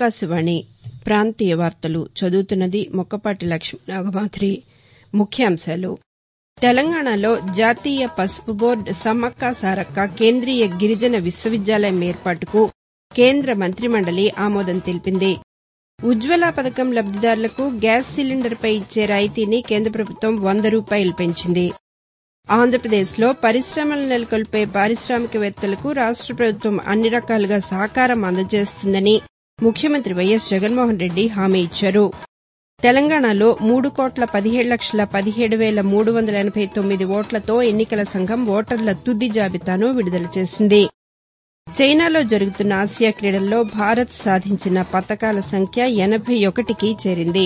ఆకాశవాణి ప్రాంతీయ వార్తలు చదువుతున్నది మొక్కపాటి లక్ష్మీ నాగమాధురి ముఖ్యాంశాలు తెలంగాణలో జాతీయ పసుపు బోర్డు సమ్మక్క సారక్క కేంద్రీయ గిరిజన విశ్వవిద్యాలయం ఏర్పాటుకు కేంద్ర మంత్రిమండలి ఆమోదం తెలిపింది ఉజ్వల పథకం లబ్దిదారులకు గ్యాస్ సిలిండర్పై ఇచ్చే రాయితీని కేంద్ర ప్రభుత్వం వంద రూపాయలు పెంచింది ఆంధ్రప్రదేశ్లో పరిశమలు నెలకొల్పే పారిశామికవేత్తలకు రాష్ట ప్రభుత్వం అన్ని రకాలుగా సహకారం అందజేస్తుందని ముఖ్యమంత్రి వైఎస్ జగన్మోహన్రెడ్డి హామీ ఇచ్చారు తెలంగాణలో మూడు కోట్ల పదిహేడు లక్షల పదిహేడు వేల మూడు వందల ఎనబై తొమ్మిది ఓట్లతో ఎన్నికల సంఘం ఓటర్ల తుది జాబితాను విడుదల చేసింది చైనాలో జరుగుతున్న ఆసియా క్రీడల్లో భారత్ సాధించిన పతకాల సంఖ్య ఎనబై ఒకటికి చేరింది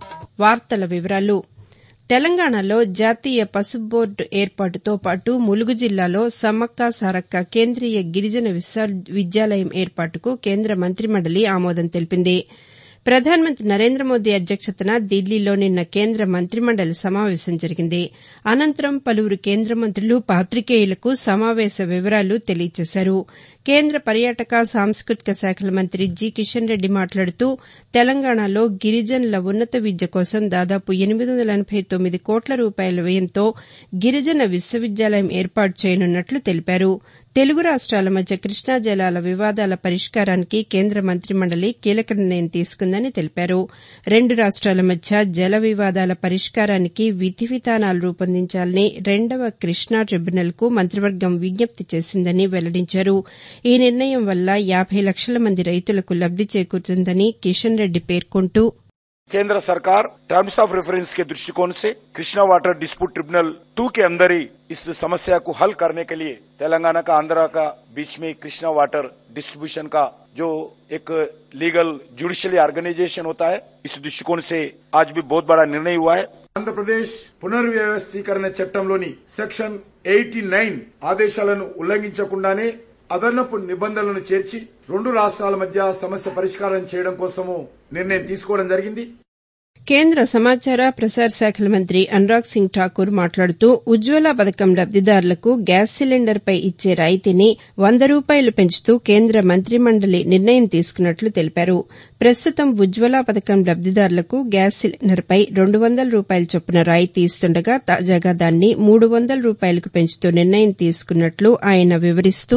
తెలంగాణలో జాతీయ పసుపు బోర్డు ఏర్పాటుతో పాటు ములుగు జిల్లాలో సమ్మక్క సారక్క కేంద్రీయ గిరిజన విశ్వవిద్యాలయం ఏర్పాటుకు కేంద్ర మంత్రిమండలి ఆమోదం తెలిపింది ప్రధానమంత్రి నరేంద్ర మోదీ అధ్యక్షతన ఢిల్లీలో నిన్న కేంద్ర మంత్రిమండలి సమావేశం జరిగింది అనంతరం పలువురు కేంద్ర మంత్రులు పాతికేయులకు సమావేశ వివరాలు తెలియజేశారు కేంద్ర పర్యాటక సాంస్కృతిక శాఖల మంత్రి జి కిషన్ రెడ్డి మాట్లాడుతూ తెలంగాణలో గిరిజనుల ఉన్నత విద్య కోసం దాదాపు ఎనిమిది వందల ఎనబై తొమ్మిది కోట్ల రూపాయల వ్యయంతో గిరిజన విశ్వవిద్యాలయం ఏర్పాటు చేయనున్నట్లు తెలిపారు తెలుగు రాష్ట్రాల మధ్య కృష్ణా జలాల వివాదాల పరిష్కారానికి కేంద్ర మంత్రిమండలి కీలక నిర్ణయం తీసుకుందని తెలిపారు రెండు రాష్ట్రాల మధ్య జల వివాదాల పరిష్కారానికి విధి విధానాలు రూపొందించాలని రెండవ కృష్ణా ట్రిబ్యునల్కు మంత్రివర్గం విజ్ఞప్తి చేసిందని వెల్లడించారు ఈ నిర్ణయం వల్ల యాబై లక్షల మంది రైతులకు లబ్ది చేకూరుతుందని కిషన్ రెడ్డి పేర్కొంటూ केंद्र सरकार टर्म्स ऑफ रेफरेंस के दृष्टिकोण से Krishna water dispute tribunal two के अंदर ही इस समस्या को हल करने के लिए तेलंगाना का आंध्रा का बीच में कृष्णा वाटर डिस्ट्रीब्यूशन का जो एक लीगल जुडिशियली ऑर्गेनाइजेशन होता है इस दृष्टिकोण से आज भी बहुत बड़ा निर्णय हुआ है ఆంధ్రప్రదేశ్ పునర్వ్యవస్థీకరణ చట్టంలోని సెక్షన్ ఎయిటీ నైన్ ఆదేశాలను ఉల్లంఘించకుండానే అదనపు నిబంధనలను చేర్చి రెండు రాష్ట్రాల మధ్య సమస్య పరిష్కారం చేయడం కోసము నిర్ణయం తీసుకోవడం జరిగింది కేంద్ర సమాచార ప్రసార శాఖల మంత్రి అనురాగ్ సింగ్ ఠాకూర్ మాట్లాడుతూ ఉజ్వల పథకం లబ్దిదారులకు గ్యాస్ సిలిండర్పై ఇచ్చే రాయితీని వంద రూపాయలు పెంచుతూ కేంద్ర మంత్రిమండలి నిర్ణయం తీసుకున్నట్లు తెలిపారు ప్రస్తుతం ఉజ్వల పథకం లబ్దిదారులకు గ్యాస్ సిలిండర్పై రెండు వందల రూపాయల చొప్పున రాయితీ ఇస్తుండగా తాజాగా దాన్ని మూడు వందల రూపాయలకు పెంచుతూ నిర్ణయం తీసుకున్నట్లు ఆయన వివరిస్తూ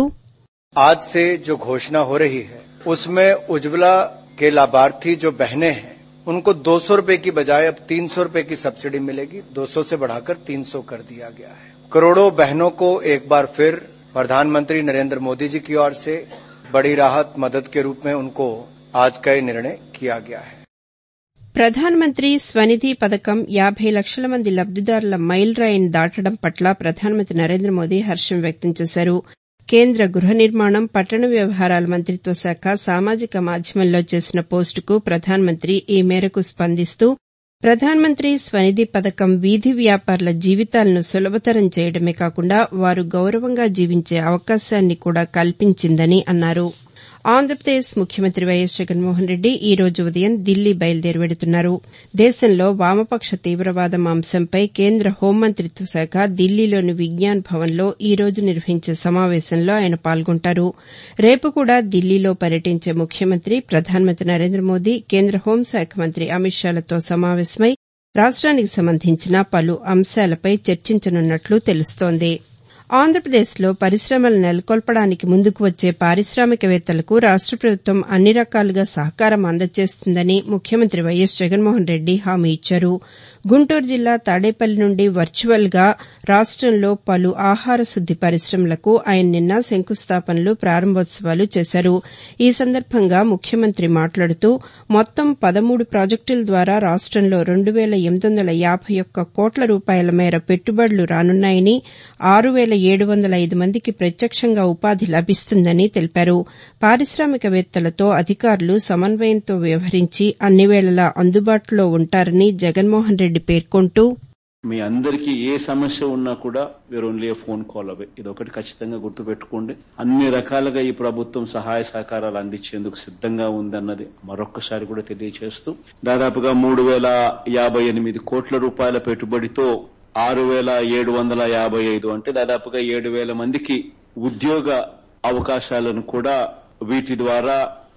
आज से जो घोषणा हो रही है उसमें उज्ज्वला के लाभार्थी जो बहनें हैं उनको दो सौ रूपये की बजाय अब तीन सौ रूपये की सब्सिडी मिलेगी दो सौ से बढ़ाकर तीन सौ कर दिया गया है करोड़ों बहनों को एक बार फिर प्रधानमंत्री नरेंद्र मोदी जी की ओर से बड़ी राहत मदद के रूप में उनको आज का ये निर्णय किया गया है ప్రధానమంత్రి స్వనిధి పథకం యాబై లక్షల మంది లబ్దిదారుల మైలురాయిని దాటడం పట్ల ప్రధానమంత్రి నరేంద్ర మోదీ హర్షం వ్యక్తం చేశారు కేంద్ర గృహ నిర్మాణం పట్టణ వ్యవహారాల మంతిత్వ శాఖ సామాజిక మాధ్యమంలో చేసిన పోస్టుకు ప్రధానమంత్రి ఈ మేరకు స్పందిస్తూ ప్రధానమంత్రి స్వనిధి పథకం వీధి వ్యాపారుల జీవితాలను సులభతరం చేయడమే కాకుండా వారు గౌరవంగా జీవించే అవకాశాన్ని కూడా కల్పించిందని అన్నారు ఆంధ్రప్రదేశ్ ముఖ్యమంత్రి వైఎస్ జగన్మోహన్రెడ్డి ఈ రోజు ఉదయం ఢిల్లీ బయలుదేరి వెడుతున్నారు దేశంలో వామపక్ష తీవ్రవాదం అంశంపై కేంద్ర హోంమంతిత్వ శాఖ ఢిల్లీలోని విజ్ఞాన్ భవన్లో ఈ రోజు నిర్వహించే సమావేశంలో ఆయన పాల్గొంటారు రేపు కూడా ఢిల్లీలో పర్యటించే ముఖ్యమంత్రి ప్రధానమంత్రి నరేంద్ర మోదీ కేంద్ర హోంశాఖ మంత్రి అమిత్ షాలతో సమావేశమై రాష్ట్రానికి సంబంధించిన పలు అంశాలపై చర్చించనున్నట్లు తెలుస్తోంది ఆంధ్రప్రదేశ్లో పరిశమలు నెలకొల్పడానికి ముందుకు వచ్చే పారిశామికవేత్తలకు రాష్ట ప్రభుత్వం అన్ని రకాలుగా సహకారం అందజేస్తుందని ముఖ్యమంత్రి వైఎస్ జగన్మోహన్రెడ్డి హామీ ఇచ్చారు గుంటూరు జిల్లా తాడేపల్లి నుండి వర్చువల్ గా రాష్టంలో పలు ఆహార శుద్ది పరిశమలకు ఆయన నిన్న శంకుస్థాపనలు ప్రారంభోత్సవాలు చేశారు ఈ సందర్భంగా ముఖ్యమంత్రి మాట్లాడుతూ మొత్తం పదమూడు ప్రాజెక్టుల ద్వారా రాష్టంలో రెండు వేల ఎనిమిది వందల యాబై ఒక్క కోట్ల రూపాయల మేర పెట్టుబడులు రానున్నాయని ఆరు వేల ఏడు వందల ఐదు మందికి ప్రత్యక్షంగా ఉపాధి లభిస్తుందని తెలిపారు పారిశామికవేత్తలతో అధికారులు సమన్వయంతో వ్యవహరించి అన్ని వేళలా అందుబాటులో ఉంటారని జగన్మోహన్రెడ్డి పేర్కొంటూ మీ అందరికీ ఏ సమస్య ఉన్నా కూడా we're only phone call away ఇది ఒకటి ఖచ్చితంగా గుర్తుపెట్టుకోండి అన్ని రకాలుగా ఈ ప్రభుత్వం సహాయ సహకారాలు అందించేందుకు సిద్ధంగా ఉందన్నది మరొక్కసారి కూడా తెలియజేస్తూ దాదాపుగా మూడు వేల యాభై ఎనిమిది కోట్ల రూపాయల పెట్టుబడితో ఆరు వేల ఏడు వందల యాభై ఐదు అంటే దాదాపుగా ఏడు వేల మందికి ఉద్యోగ అవకాశాలను కూడా వీటి ద్వారా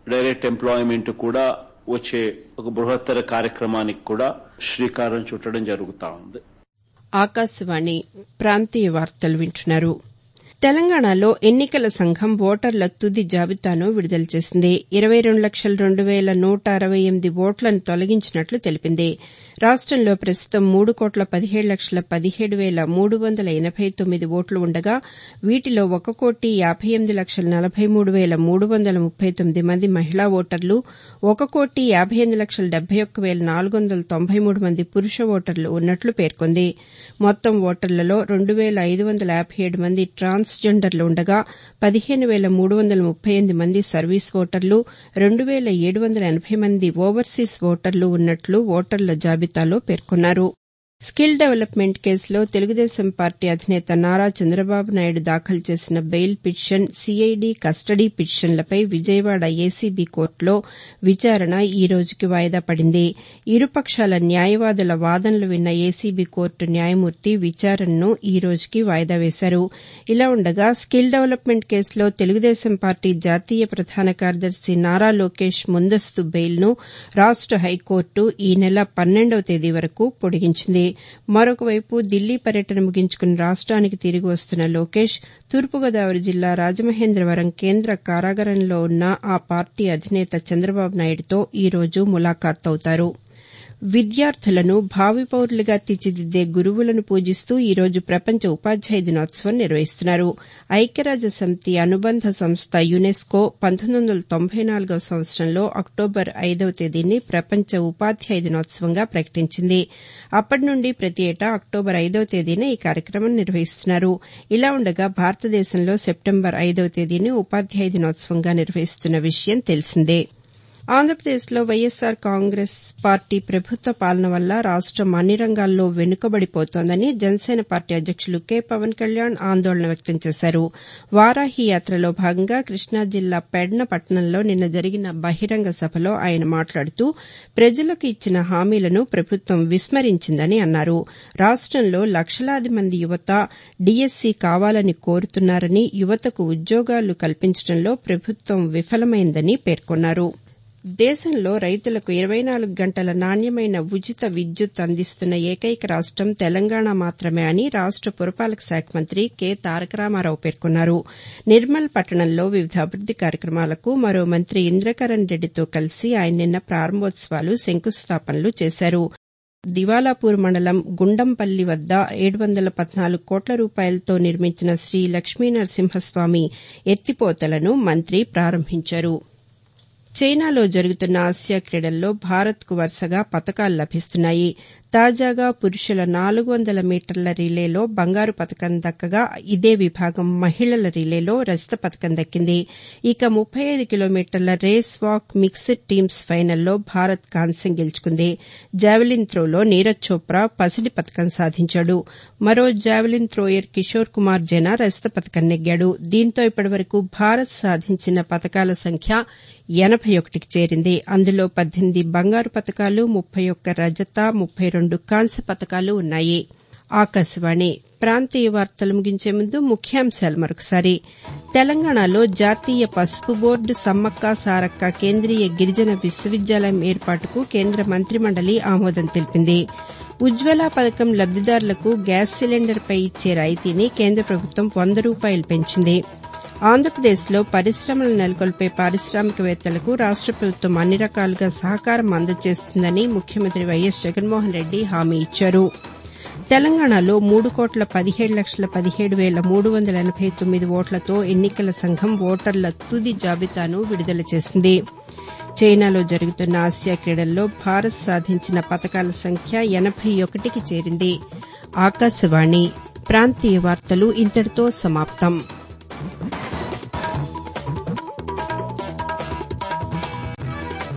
డైరెక్ట్ ఎంప్లాయ్మెంట్ కూడా వచ్చే ఒక బృహత్తర కార్యక్రమానికి కూడా శ్రీకారం చుట్టడం జరుగుతా ఉంది ఆకాశవాణి ప్రాంతీయ వార్తలు వింటున్నారు తెలంగాణలో ఎన్నికల సంఘం ఓటర్ల తుది జాబితాను విడుదల చేసింది ఇరవై రెండు లక్షల రెండు వేల నూట అరవై ఎనిమిది ఓట్లను తొలగించినట్లు తెలిపింది రాష్టంలో ప్రస్తుతం మూడు కోట్ల పదిహేడు లక్షల పదిహేడు వేల మూడు వందల ఎనబై తొమ్మిది ఓట్లు ఉండగా వీటిలో ఒక కోటి యాబై ఎనిమిది లక్షల నలబై మూడు వేల మూడు వందల ముప్పై తొమ్మిది మంది మహిళా ఓటర్లు ఒక కోటి యాబై ఎనిమిది లక్షల డెబ్బై ఒక్క వేల నాలుగు వందల తొంభై మూడు మంది పురుష ఓటర్లు ఉన్నట్లు పేర్కొంది మొత్తం ఓటర్లలో రెండు వేల ఐదు వందల యాబై ఏడు మంది ట్రాన్స్ జెండర్లు ఉండగా పదిహేను వేల మూడు వందల ముప్పై ఎనిమిది మంది సర్వీస్ ఓటర్లు రెండు వేల ఏడు వందల ఎనబై మంది ఓవర్సీస్ ఓటర్లు ఉన్నట్లు ఓటర్ల జాబితాలో పేర్కొన్నారు స్కిల్ డెవలప్మెంట్ కేసులో తెలుగుదేశం పార్టీ అధినేత నారా చంద్రబాబు నాయుడు దాఖలు చేసిన బెయిల్ పిటిషన్ సీఐడీ కస్టడీ పిటిషన్లపై విజయవాడ ఏసీబీ కోర్టులో విచారణ ఈ రోజుకి వాయిదా పడింది ఇరుపక్షాల న్యాయవాదుల వాదనలు విన్న ఏసీబీ కోర్టు న్యాయమూర్తి విచారణను ఈ రోజుకి వాయిదా వేశారు ఇలా ఉండగా స్కిల్ డెవలప్మెంట్ కేసులో తెలుగుదేశం పార్టీ జాతీయ ప్రధాన కార్యదర్శి నారా లోకేష్ ముందస్తు బెయిల్ను రాష్ట హైకోర్టు ఈ నెల పన్నెండవ తేదీ వరకు పొడిగించింది మరొకవైపు దిల్లీ పర్యటన ముగించుకుని రాష్ట్రానికి తిరిగి వస్తున్న లోకేష్ తూర్పుగోదావరి జిల్లా రాజమహేంద్రవరం కేంద్ర కారాగారంలో ఉన్న ఆ పార్టీ అధినేత చంద్రబాబు నాయుడుతో ఈ రోజు ములాఖాతవుతారు విద్యార్థులను భావి పౌరులుగా తీర్చిదిద్దే గురువులను పూజిస్తూ ఈ రోజు ప్రపంచ ఉపాధ్యాయ దినోత్సవం నిర్వహిస్తున్నారు ఐక్యరాజ్య సమితి అనుబంధ సంస్థ యునెస్కో పంతొమ్మిది వందల తొంభై నాలుగవ సంవత్సరంలో అక్టోబర్ ఐదవ తేదీని ప్రపంచ ఉపాధ్యాయ దినోత్సవంగా ప్రకటించింది అప్పటి నుండి ప్రతి ఏటా అక్టోబర్ ఐదవ తేదీన ఈ కార్యక్రమం నిర్వహిస్తున్నారు ఇలా ఉండగా భారతదేశంలో సెప్టెంబర్ ఐదవ తేదీని ఉపాధ్యాయ దినోత్సవంగా నిర్వహిస్తున్న విషయం తెలిసిందే ఆంధ్రప్రదేశ్లో వైఎస్సార్ కాంగ్రెస్ పార్టీ ప్రభుత్వ పాలన వల్ల రాష్టం అన్ని రంగాల్లో వెనుకబడిపోతోందని జనసేన పార్టీ అధ్యక్షులు కె పవన్ కళ్యాణ్ ఆందోళన వ్యక్తం చేశారు వారాహి యాత్రలో భాగంగా కృష్ణా జిల్లా పెడ్న పట్టణంలో నిన్న జరిగిన బహిరంగ సభలో ఆయన మాట్లాడుతూ ప్రజలకు ఇచ్చిన హామీలను ప్రభుత్వం విస్మరించిందని అన్నారు రాష్టంలో లక్షలాది మంది యువత డీఎస్సీ కావాలని కోరుతున్నారని యువతకు ఉద్యోగాలు కల్పించడంలో ప్రభుత్వం విఫలమైందని పేర్కొన్నారు దేశంలో రైతులకు ఇరవై నాలుగు గంటల నాణ్యమైన ఉచిత విద్యుత్ అందిస్తున్న ఏకైక రాష్టం తెలంగాణ మాత్రమే అని రాష్ట పురపాలక శాఖ మంత్రి కె తారక రామారావు పేర్కొన్నారు నిర్మల్ పట్టణంలో వివిధ అభివృద్ది కార్యక్రమాలకు మరో మంత్రి ఇంద్రకరణ్ రెడ్డితో కలిసి ఆయన నిన్న ప్రారంభోత్సవాలు శంకుస్థాపనలు చేశారు దివాలాపూర్ మండలం గుండంపల్లి వద్ద ఏడు వందల పద్నాలుగు కోట్ల రూపాయలతో నిర్మించిన శ్రీ లక్ష్మీనరసింహస్వామి ఎత్తిపోతలను మంత్రి ప్రారంభించారు చైనాలో జరుగుతున్న ఆసియా క్రీడల్లో భారత్కు వరుసగా పతకాలు లభిస్తున్నాయి తాజాగా పురుషుల నాలుగు వందల మీటర్ల రిలేలో బంగారు పతకం దక్కగా ఇదే విభాగం మహిళల రిలేలో రజత పతకం దక్కింది ఇక ముప్పై ఐదు కిలోమీటర్ల రేస్ వాక్ మిక్స్డ్ టీమ్స్ ఫైనల్లో భారత్ కాంస్యం గెలుచుకుంది జావెలిన్ త్రోలో నీరజ్ చోప్రా పసిడి పతకం సాధించాడు మరో జావెలిన్ త్రోయర్ కిషోర్ కుమార్ జైనా రజత పతకం నెగ్గాడు దీంతో ఇప్పటివరకు భారత్ సాధించిన పతకాల సంఖ్య ఎనబై ఒకటికి చేరింది అందులో పద్దెనిమిది బంగారు పతకాలు ముప్పై ఒక్క రజత ముప్పై రెండు కాంస్య పతకాలు ఉన్నాయి ఆకాశవాణి ప్రాంతీయ వార్తలు ముగించే ముందు ముఖ్యాంశాలు మరొకసారి తెలంగాణలో జాతీయ పసుపు బోర్డు సమ్మక్క సారక్క కేంద్రీయ గిరిజన విశ్వవిద్యాలయం ఏర్పాటుకు కేంద్ర మంత్రిమండలి ఆమోదం తెలిపింది ఉజ్వల పథకం లబ్దిదారులకు గ్యాస్ సిలిండర్పై ఇచ్చే రాయితీని కేంద్ర ప్రభుత్వం వంద రూపాయలు పెంచింది ఆంధ్రప్రదేశ్లో పరిశ్రమలు నెలకొల్పే పారిశ్రామికవేత్తలకు రాష్ట ప్రభుత్వం అన్ని రకాలుగా సహకారం అందజేస్తుందని ముఖ్యమంత్రి వైఎస్ జగన్మోహన్ రెడ్డి హామీ ఇచ్చారు తెలంగాణలో మూడు కోట్ల పదిహేడు లక్షల పదిహేడు వేల మూడు వందల ఎనబై తొమ్మిది ఓట్లతో ఎన్నికల సంఘం ఓటర్ల తుది జాబితాను విడుదల చేసింది చైనాలో జరుగుతున్న ఆసియా క్రీడల్లో భారత్ సాధించిన పతకాల సంఖ్య ఎనబై ఒకటికి చేరింది ఆకాశవాణి ప్రాంతీయ వార్తలు ఇంతటితో సమాప్తం